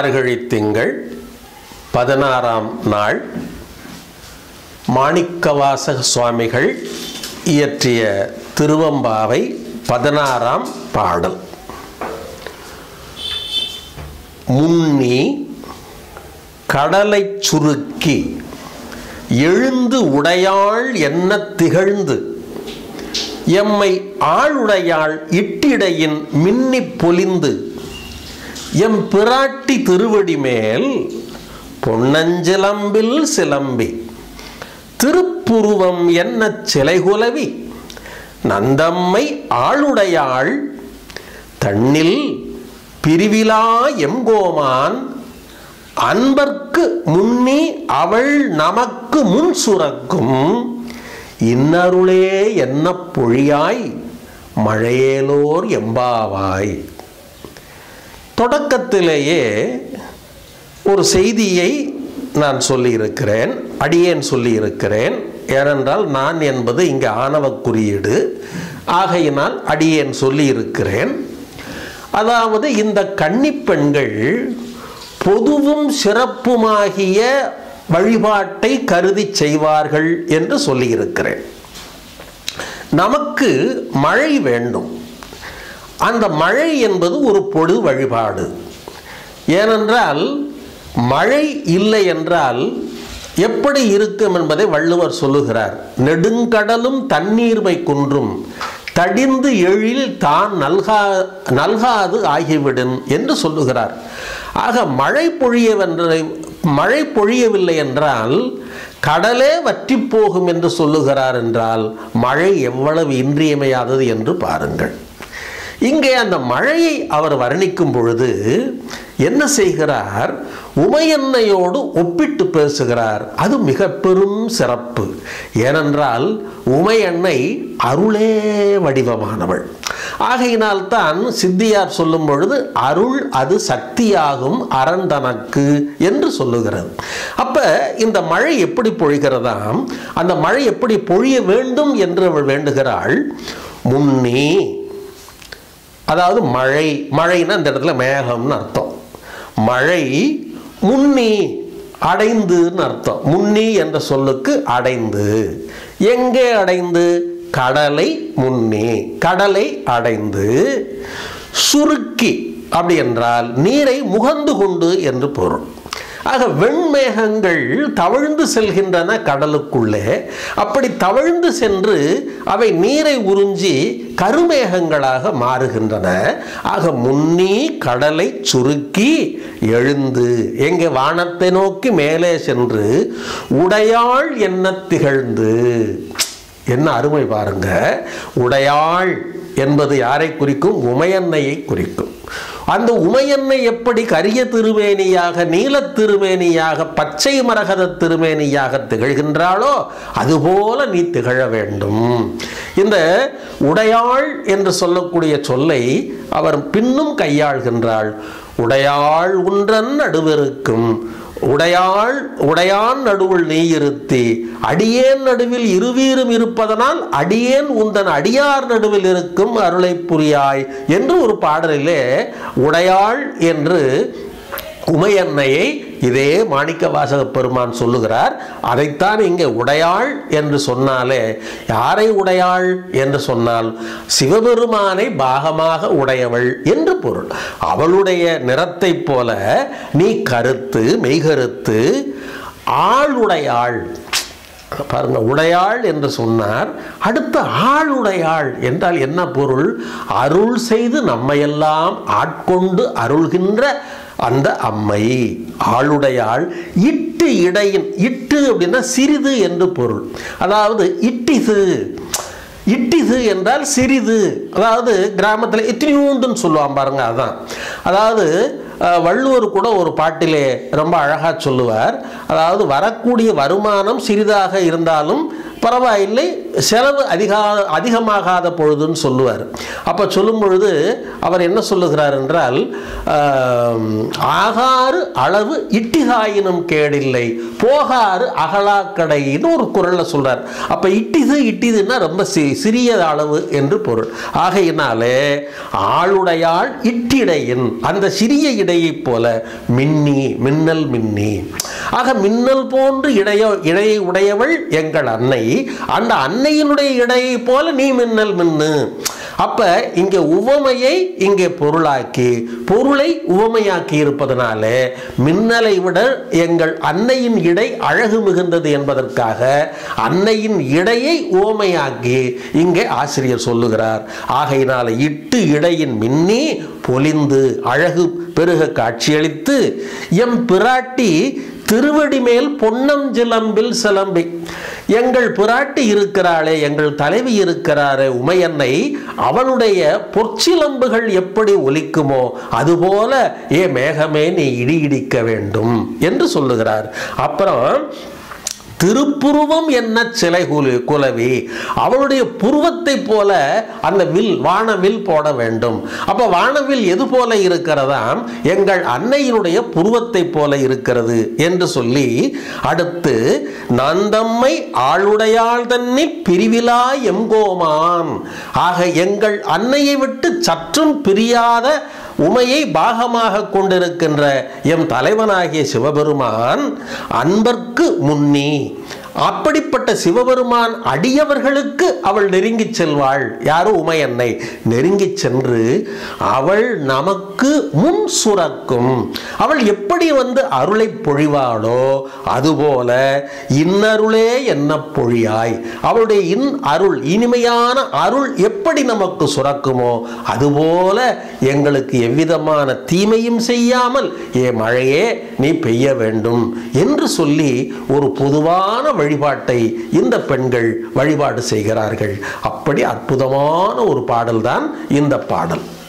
மார்கழி திங்கள் பதினாறாம் நாள் மாணிக்கவாசக சுவாமிகள் இயற்றிய திருவம்பாவை பதினாறாம் பாடல் முன்னி கடலைச் சுருக்கி எழுந்து உடையாள் என்ன திகழ்ந்து எம்மை ஆளுடையாள் இட்டிடையின் மின்னிப் பொலிந்து எம் பிராட்டி திருவடி மேல் பொன்னஞ்சிலம்பில் சிலம்பி திருப்புருவம் என்ன சிலைகுலவி நந்தம்மை ஆளுடையாள் தன்னில் பிரிவிலா எங்கோமான் அன்பர்க்கு முன்னி அவள் நமக்கு முன் சுரக்கும் இன்னருளே என்ன பொழியாய் மழையேலோர் எம்பாவாய் தொடக்கத்திலேயே ஒரு செய்தியை நான் சொல்லியிருக்கிறேன் அடியேன் சொல்லியிருக்கிறேன் ஏனென்றால் நான் என்பது இங்கே ஆணவ குறியீடு ஆகையினால் அடியேன் சொல்லியிருக்கிறேன் அதாவது இந்த கன்னிப்பெண்கள் பொதுவும் சிறப்புமாகிய வழிபாட்டை கருதி செய்வார்கள் என்று சொல்லியிருக்கிறேன் நமக்கு மழை வேண்டும் அந்த மழை என்பது ஒரு பொது வழிபாடு ஏனென்றால் மழை இல்லை என்றால் எப்படி இருக்கும் என்பதை வள்ளுவர் சொல்லுகிறார் நெடுங்கடலும் தண்ணீர்மை குன்றும் தடிந்து எழில் தான் நல்கா நல்காது ஆகிவிடும் என்று சொல்லுகிறார் ஆக மழை பொழியவென்ற மழை பொழியவில்லை என்றால் கடலே வற்றி போகும் என்று சொல்லுகிறார் என்றால் மழை எவ்வளவு இன்றியமையாதது என்று பாருங்கள் இங்கே அந்த மழையை அவர் வர்ணிக்கும் பொழுது என்ன செய்கிறார் உமையன்னையோடு ஒப்பிட்டு பேசுகிறார் அது மிக பெரும் சிறப்பு ஏனென்றால் உமையன்னை அருளே வடிவமானவள் ஆகையினால் தான் சித்தியார் சொல்லும் பொழுது அருள் அது சக்தியாகும் அறந்தனக்கு என்று சொல்லுகிறது அப்ப இந்த மழை எப்படி பொழிகிறதாம் அந்த மழை எப்படி பொழிய வேண்டும் என்று அவள் வேண்டுகிறாள் முன்னி அதாவது மழை மழைன்னா இந்த இடத்துல மேகம்னு அர்த்தம் மழை முன்னி அடைந்துன்னு அர்த்தம் முன்னி என்ற சொல்லுக்கு அடைந்து எங்கே அடைந்து கடலை முன்னி கடலை அடைந்து சுருக்கி அப்படி என்றால் நீரை முகந்து கொண்டு என்று பொருள் ஆக வெண்மேகங்கள் தவழ்ந்து செல்கின்றன கடலுக்குள்ளே அப்படி தவழ்ந்து சென்று அவை நீரை உறிஞ்சி கருமேகங்களாக மாறுகின்றன ஆக முன்னி கடலை சுருக்கி எழுந்து எங்கே வானத்தை நோக்கி மேலே சென்று உடையாள் என்ன திகழ்ந்து என்ன அருமை பாருங்க உடையாள் என்பது யாரை குறிக்கும் உமையன்னையை குறிக்கும் அந்த உமையன்னை எப்படி கரிய திருமேனியாக நீல திருமேனியாக பச்சை மரகத திருமேனியாக திகழ்கின்றாளோ அதுபோல நீ திகழ வேண்டும் இந்த உடையாள் என்று சொல்லக்கூடிய சொல்லை அவர் பின்னும் கையாள்கின்றாள் உடையாள் உன்றன் நடுவிருக்கும் உடையாள் உடையான் நடுவில் நீ இருத்தி அடியேன் நடுவில் இருவீரும் இருப்பதனால் அடியேன் உந்தன் அடியார் நடுவில் இருக்கும் அருளை புரியாய் என்று ஒரு பாடலிலே உடையாள் என்று உமையன்னையை இதே மாணிக்க வாசக பெருமான் சொல்லுகிறார் அதைத்தான் இங்கே உடையாள் என்று சொன்னாலே யாரை உடையாள் என்று சொன்னால் சிவபெருமானை பாகமாக உடையவள் என்று பொருள் அவளுடைய நிறத்தைப் போல நீ கருத்து மெய்கருத்து ஆளுடையாள் பாருங்க உடையாள் என்று சொன்னார் அடுத்த ஆளுடையாள் என்றால் என்ன பொருள் அருள் செய்து நம்மையெல்லாம் ஆட்கொண்டு அருள்கின்ற அந்த அம்மை ஆளுடையாள் இட்டு இடையின் இட்டு அப்படின்னா சிறிது என்று பொருள் அதாவது இட்டிது இட்டிது என்றால் சிறிது அதாவது கிராமத்தில் இத்தினியூண்டுன்னு சொல்லுவான் பாருங்க அதான் அதாவது வள்ளுவர் கூட ஒரு பாட்டிலே ரொம்ப அழகாக சொல்லுவார் அதாவது வரக்கூடிய வருமானம் சிறிதாக இருந்தாலும் பரவாயில்லை செலவு அதிகா அதிகமாகாத பொழுதுன்னு சொல்லுவார் அப்போ சொல்லும் பொழுது அவர் என்ன சொல்லுகிறார் என்றால் ஆம், ஆகாறு அளவு இட்டிகாயினும் கேடில்லை போகாறு அகலாக்கடைன்னு ஒரு குரல்ல சொல்றார் அப்ப இட்டிது இட்டிதுன்னா ரொம்ப சி- சிறிய அளவு என்று பொருள் ஆகையினாலே ஆளுடையாள் இட்டிடையின் அந்த சிறிய இடையைப் போல மின்னி மின்னல் மின்னி ஆக மின்னல் போன்று இடைய இடையை உடையவள் எங்கள் அன்னை அந்த அன்னையினுடைய இடையை போல நீ மின்னல் மின்னு அப்ப இங்க உவமையை இங்கே பொருளாக்கி பொருளை உவமையாக்கி இருப்பதனால மின்னலை விட எங்கள் அன்னையின் இடை அழகு மிகுந்தது என்பதற்காக அன்னையின் இடையை உவமையாக்கி இங்கே ஆசிரியர் சொல்லுகிறார் ஆகையினால இட்டு இடையின் மின்னி பொலிந்து அழகு பெருக காட்சியளித்து எம் பிராட்டி திருவடி மேல் பொன்னம் சிலம்பில் சிலம்பி எங்கள் பிராட்டி இருக்கிறாளே எங்கள் தலைவி இருக்கிறாரே உமையன்னை அவளுடைய பொற்சிலம்புகள் எப்படி ஒலிக்குமோ அதுபோல ஏ மேகமே நீ இடி இடிக்க வேண்டும் என்று சொல்லுகிறார் அப்புறம் திருப்புருவம் என்ன சிலை குலு குலவி அவளுடைய புருவத்தை போல அந்த வில் வானவில் போட வேண்டும் அப்ப வானவில் எது போல இருக்கிறதாம் எங்கள் அன்னையினுடைய புருவத்தை போல இருக்கிறது என்று சொல்லி அடுத்து நந்தம்மை ஆளுடையாள் தன்னி பிரிவிலா எங்கோமான் ஆக எங்கள் அன்னையை விட்டு சற்றும் பிரியாத உமையை பாகமாக கொண்டிருக்கின்ற எம் தலைவனாகிய சிவபெருமான் அன்பர்க்கு முன்னி அப்படிப்பட்ட சிவபெருமான் அடியவர்களுக்கு அவள் நெருங்கி செல்வாள் யாரும் உமையன்னை நெருங்கி சென்று அவள் நமக்கு முன் சுரக்கும் அவள் எப்படி வந்து அருளை பொழிவாளோ அதுபோல இன்னருளே என்ன பொழியாய் அவளுடைய இன் அருள் இனிமையான அருள் எப்படி நமக்கு சுரக்குமோ அதுபோல எங்களுக்கு எவ்விதமான தீமையும் செய்யாமல் ஏ மழையே நீ பெய்ய வேண்டும் என்று சொல்லி ஒரு பொதுவான வழிபாட்டை இந்த பெண்கள் வழிபாடு செய்கிறார்கள் அப்படி அற்புதமான ஒரு பாடல்தான் இந்த பாடல்